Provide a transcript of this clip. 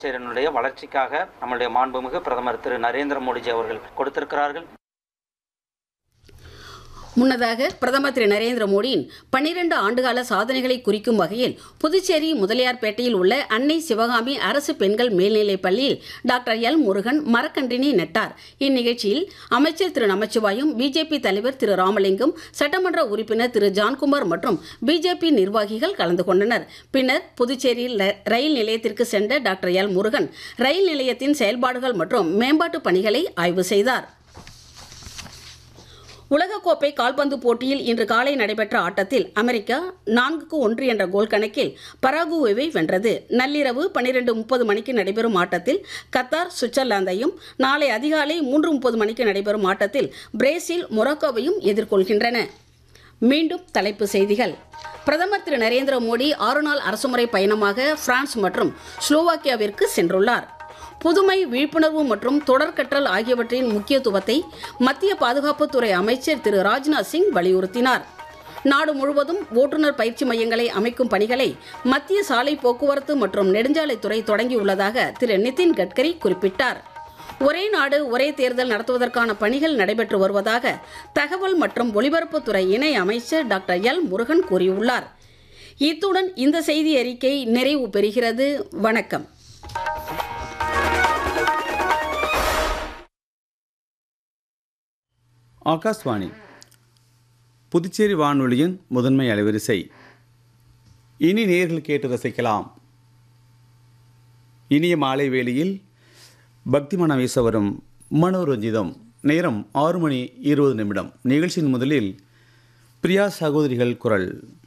புதுச்சேரியினுடைய வளர்ச்சிக்காக நம்முடைய மாண்புமிகு பிரதமர் திரு நரேந்திர மோடிஜி அவர்கள் கொடுத்திருக்கிறார்கள் முன்னதாக பிரதமர் திரு நரேந்திர மோடியின் பன்னிரண்டு ஆண்டுகால சாதனைகளை குறிக்கும் வகையில் புதுச்சேரி முதலியார்பேட்டையில் உள்ள அன்னை சிவகாமி அரசு பெண்கள் மேல்நிலைப் பள்ளியில் டாக்டர் எல் முருகன் மரக்கன்றினை நட்டார் இந்நிகழ்ச்சியில் அமைச்சர் திரு நமச்சிவாயும் பிஜேபி தலைவர் திரு ராமலிங்கம் சட்டமன்ற உறுப்பினர் திரு ஜான்குமார் மற்றும் பிஜேபி நிர்வாகிகள் கலந்து கொண்டனர் பின்னர் புதுச்சேரியில் ர- ரயில் நிலையத்திற்கு சென்ற டாக்டர் எல் முருகன் ரயில் நிலையத்தின் செயல்பாடுகள் மற்றும் மேம்பாட்டு பணிகளை ஆய்வு செய்தார் உலகக்கோப்பை கால்பந்து போட்டியில் இன்று காலை நடைபெற்ற ஆட்டத்தில் அமெரிக்கா நான்குக்கு ஒன்று என்ற கோல் கணக்கில் பராகுவேவை வென்றது நள்ளிரவு பன்னிரண்டு முப்பது மணிக்கு நடைபெறும் ஆட்டத்தில் கத்தார் சுவிட்சர்லாந்தையும் நாளை அதிகாலை மூன்று முப்பது மணிக்கு நடைபெறும் ஆட்டத்தில் பிரேசில் மொரோக்கோவையும் எதிர்கொள்கின்றன மீண்டும் தலைப்பு செய்திகள் பிரதமர் திரு நரேந்திர மோடி ஆறு நாள் அரசுமுறை பயணமாக பிரான்ஸ் மற்றும் ஸ்லோவாக்கியாவிற்கு சென்றுள்ளார் புதுமை விழிப்புணர்வு மற்றும் தொடர் கற்றல் ஆகியவற்றின் முக்கியத்துவத்தை மத்திய பாதுகாப்புத்துறை அமைச்சர் திரு ராஜ்நாத் சிங் வலியுறுத்தினார் நாடு முழுவதும் ஓட்டுநர் பயிற்சி மையங்களை அமைக்கும் பணிகளை மத்திய சாலை போக்குவரத்து மற்றும் நெடுஞ்சாலைத்துறை தொடங்கியுள்ளதாக திரு நிதின் கட்கரி குறிப்பிட்டார் ஒரே நாடு ஒரே தேர்தல் நடத்துவதற்கான பணிகள் நடைபெற்று வருவதாக தகவல் மற்றும் ஒலிபரப்புத்துறை இணை அமைச்சர் டாக்டர் எல் முருகன் கூறியுள்ளார் இத்துடன் இந்த செய்தி அறிக்கை நிறைவு பெறுகிறது வணக்கம் ஆகாஷ்வாணி புதுச்சேரி வானொலியின் முதன்மை அலைவரிசை இனி நேர்கள் கேட்டு ரசிக்கலாம் இனிய மாலை வேளையில் பக்தி மனம் வீச வரும் மனோரஞ்சிதம் நேரம் ஆறு மணி இருபது நிமிடம் நிகழ்ச்சியின் முதலில் பிரியா சகோதரிகள் குரல்